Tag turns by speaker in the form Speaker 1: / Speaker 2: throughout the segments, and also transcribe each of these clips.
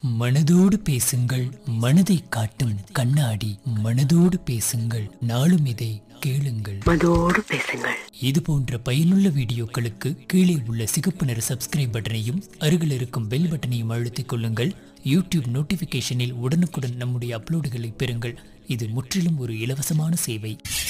Speaker 1: மனதோடு பேசுங்கள் மனதை காட்டும் கண்ணாடி மனதோடு பேசுங்கள் நாளும் இதை கேளுங்கள்
Speaker 2: மனதோடு பேசுங்கள்
Speaker 1: இது போன்ற பயனுள்ள வீடியோக்களுக்கு கீழே உள்ள சிகப்பு நிற சப்ஸ்கிரைப் பட்டனையும் அருகில் இருக்கும் பெல் பட்டனையும் அழுத்திக் கொள்ளுங்கள் யூடியூப் நோட்டிஃபிகேஷனில் உடனுக்குடன் நம்முடைய அப்லோடுகளை பெறுங்கள் இது முற்றிலும் ஒரு இலவசமான சேவை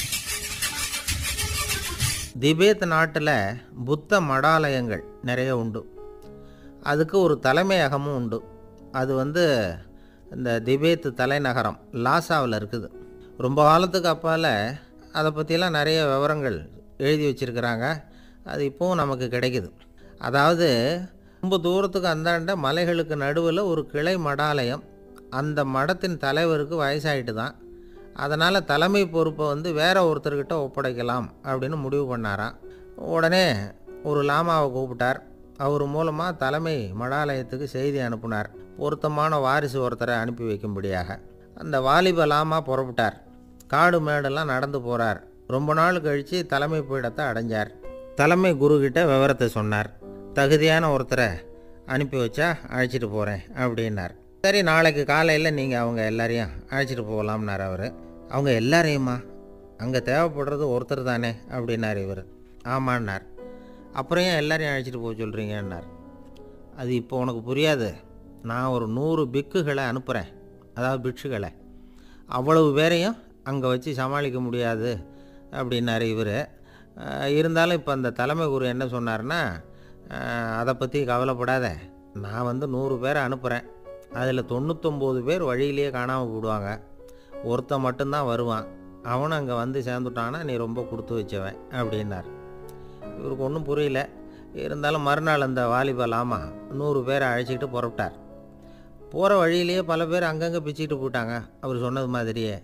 Speaker 3: திபேத் நாட்டில் புத்த மடாலயங்கள் நிறைய உண்டு அதுக்கு ஒரு தலைமையகமும் உண்டு அது வந்து இந்த திபேத் தலைநகரம் லாசாவில் இருக்குது ரொம்ப காலத்துக்கு அப்பால் அதை பற்றிலாம் நிறைய விவரங்கள் எழுதி வச்சுருக்கிறாங்க அது இப்போவும் நமக்கு கிடைக்குது அதாவது ரொம்ப தூரத்துக்கு அந்தாண்ட மலைகளுக்கு நடுவில் ஒரு கிளை மடாலயம் அந்த மடத்தின் தலைவருக்கு வயசாயிட்டு தான் அதனால் தலைமை பொறுப்பை வந்து வேற ஒருத்தர்கிட்ட ஒப்படைக்கலாம் அப்படின்னு முடிவு பண்ணாராம் உடனே ஒரு லாமாவை கூப்பிட்டார் அவர் மூலமாக தலைமை மடாலயத்துக்கு செய்தி அனுப்புனார் பொருத்தமான வாரிசு ஒருத்தரை அனுப்பி வைக்கும்படியாக அந்த வாலிப லாமா புறப்பட்டார் காடு மேடெல்லாம் நடந்து போகிறார் ரொம்ப நாள் கழித்து தலைமை பீடத்தை அடைஞ்சார் தலைமை குருக்கிட்ட விவரத்தை சொன்னார் தகுதியான ஒருத்தரை அனுப்பி வச்சா அழைச்சிட்டு போகிறேன் அப்படின்னார் சரி நாளைக்கு காலையில் நீங்கள் அவங்க எல்லாரையும் அழைச்சிட்டு போகலாம்னார் அவர் அவங்க எல்லாரையுமா அங்கே தேவைப்படுறது ஒருத்தர் தானே அப்படின்னார் இவர் ஆமான்னார் அப்புறம் ஏன் எல்லாரையும் அழைச்சிட்டு போக சொல்கிறீங்கன்னார் அது இப்போ உனக்கு புரியாது நான் ஒரு நூறு பிக்குகளை அனுப்புகிறேன் அதாவது பிட்சுகளை அவ்வளவு பேரையும் அங்கே வச்சு சமாளிக்க முடியாது அப்படின்னாரு இவர் இருந்தாலும் இப்போ அந்த தலைமை குரு என்ன சொன்னார்னா அஹ், அதை பற்றி கவலைப்படாத நான் வந்து நூறு பேரை அனுப்புகிறேன் அதில் தொண்ணூத்தொம்பது பேர் வழியிலேயே காணாமல் போடுவாங்க ஒருத்தன் மட்டும்தான் வருவான் அவனும் அங்கே வந்து சேர்ந்துட்டான்னா நீ ரொம்ப கொடுத்து வச்சவன் அப்படின்னார் இவருக்கு ஒன்றும் புரியல இருந்தாலும் மறுநாள் அந்த வாலிபல் ஆமாம் நூறு பேரை அழைச்சிக்கிட்டு புறப்பட்டார் போகிற வழியிலேயே பல பேர் அங்கங்கே பிச்சுக்கிட்டு போயிட்டாங்க அவர் சொன்னது மாதிரியே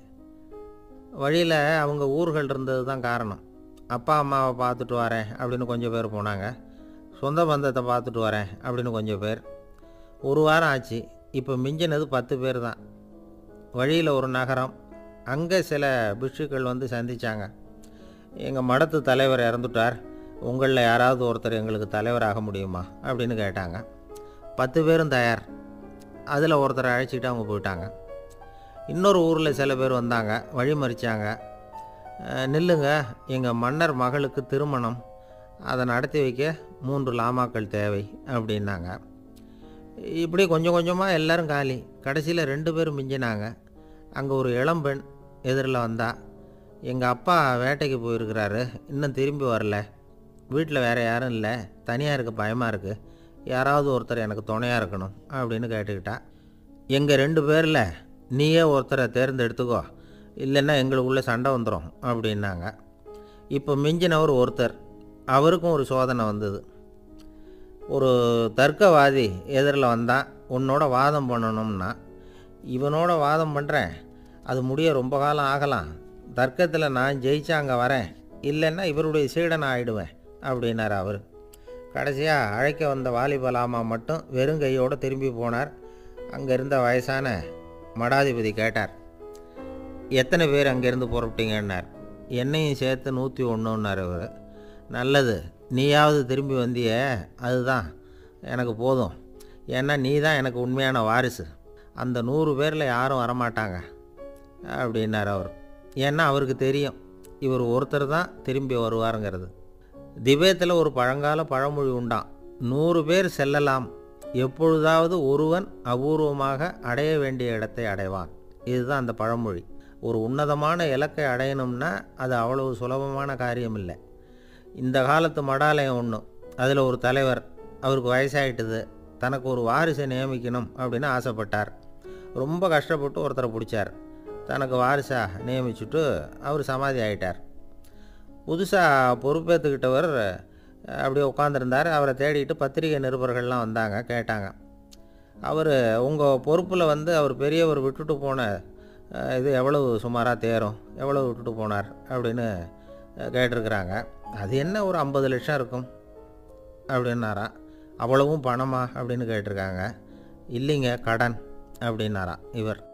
Speaker 3: வழியில் அவங்க ஊர்கள் இருந்தது தான் காரணம் அப்பா அம்மாவை பார்த்துட்டு வரேன் அப்படின்னு கொஞ்சம் பேர் போனாங்க சொந்த பந்தத்தை பார்த்துட்டு வரேன் அப்படின்னு கொஞ்சம் பேர் ஒரு வாரம் ஆச்சு இப்போ மிஞ்சினது பத்து பேர் தான் வழியில் ஒரு நகரம் அங்கே சில பிஷுக்கள் வந்து சந்திச்சாங்க எங்கள் மடத்து தலைவர் இறந்துட்டார் உங்களில் யாராவது ஒருத்தர் எங்களுக்கு தலைவராக முடியுமா அப்படின்னு கேட்டாங்க பத்து பேரும் தயார் அதில் ஒருத்தரை அழைச்சிட்டு அவங்க போயிட்டாங்க இன்னொரு ஊரில் சில பேர் வந்தாங்க வழி மறிச்சாங்க "அஹ், நில்லுங்க எங்கள் மன்னர் மகளுக்கு திருமணம் அதை நடத்தி வைக்க மூன்று லாமாக்கள் தேவை அப்படின்னாங்க இப்படி கொஞ்சம் கொஞ்சமாக எல்லாரும் காலி கடைசியில் ரெண்டு பேரும் மிஞ்சினாங்க அங்கே ஒரு இளம்பெண் எதிரில் வந்தா எங்கள் அப்பா வேட்டைக்கு போயிருக்கிறாரு இன்னும் திரும்பி வரல வீட்டில் வேறு யாரும் இல்லை தனியாக இருக்க பயமாக இருக்குது யாராவது ஒருத்தர் எனக்கு துணையாக இருக்கணும் அப்படின்னு கேட்டுக்கிட்டா எங்கள் ரெண்டு பேரில் நீயே ஒருத்தரை தேர்ந்தெடுத்துக்கோ இல்லைன்னா எங்களுக்குள்ளே சண்டை வந்துடும் அப்படின்னாங்க இப்போ மிஞ்சினவர் ஒருத்தர் அவருக்கும் ஒரு சோதனை வந்தது ஒரு தர்க்கவாதி எதிரில் வந்தால் உன்னோட வாதம் பண்ணணும்னா இவனோட வாதம் பண்ணுறேன் அது முடிய ரொம்ப காலம் ஆகலாம் தர்க்கத்தில் நான் ஜெயிச்சா அங்கே வரேன் இல்லைன்னா இவருடைய சீடன் ஆயிடுவேன் அப்படின்னார் அவர் கடைசியாக அழைக்க வந்த வாலிபலாமா மட்டும் வெறும் கையோடு திரும்பி போனார் அங்கே இருந்த வயசான மடாதிபதி கேட்டார் எத்தனை பேர் அங்கேருந்து புறப்பட்டீங்கன்னார் என்னையும் சேர்த்து நூற்றி ஒன்றுன்னார் அவர் நல்லது நீயாவது திரும்பி வந்தியே அதுதான் எனக்கு போதும் ஏன்னா நீ தான் எனக்கு உண்மையான வாரிசு அந்த நூறு பேரில் யாரும் வரமாட்டாங்க அப்படின்னார் அவர் ஏன்னா அவருக்கு தெரியும் இவர் ஒருத்தர் தான் திரும்பி வருவாருங்கிறது திபேத்தில் ஒரு பழங்கால பழமொழி உண்டாம் நூறு பேர் செல்லலாம் எப்பொழுதாவது ஒருவன் அபூர்வமாக அடைய வேண்டிய இடத்தை அடைவான் இதுதான் அந்த பழமொழி ஒரு உன்னதமான இலக்கை அடையணும்னா அது அவ்வளவு சுலபமான காரியம் இல்லை இந்த காலத்து மடாலயம் ஒன்று அதில் ஒரு தலைவர் அவருக்கு வயசாயிட்டுது தனக்கு ஒரு வாரிசை நியமிக்கணும் அப்படின்னு ஆசைப்பட்டார் ரொம்ப கஷ்டப்பட்டு ஒருத்தரை பிடிச்சார் தனக்கு வாரிசாக நியமிச்சுட்டு அவர் சமாதி ஆயிட்டார் புதுசாக பொறுப்பேற்றுக்கிட்டவர் அப்படியே உட்காந்துருந்தார் அவரை தேடிட்டு பத்திரிகை நிருபர்கள்லாம் வந்தாங்க கேட்டாங்க அவர் உங்கள் பொறுப்பில் வந்து அவர் பெரியவர் விட்டுட்டு போன அஹ், இது எவ்வளவு சுமாராக தேரும் எவ்வளவு விட்டுட்டு போனார் அப்படின்னு அஹ், கேட்டிருக்கிறாங்க அது என்ன ஒரு ஐம்பது லட்சம் இருக்கும் அப்படின்னாராம் அவ்வளவும் பணமா அப்படின்னு கேட்டிருக்காங்க இல்லைங்க கடன் அப்படின்னாராம் இவர்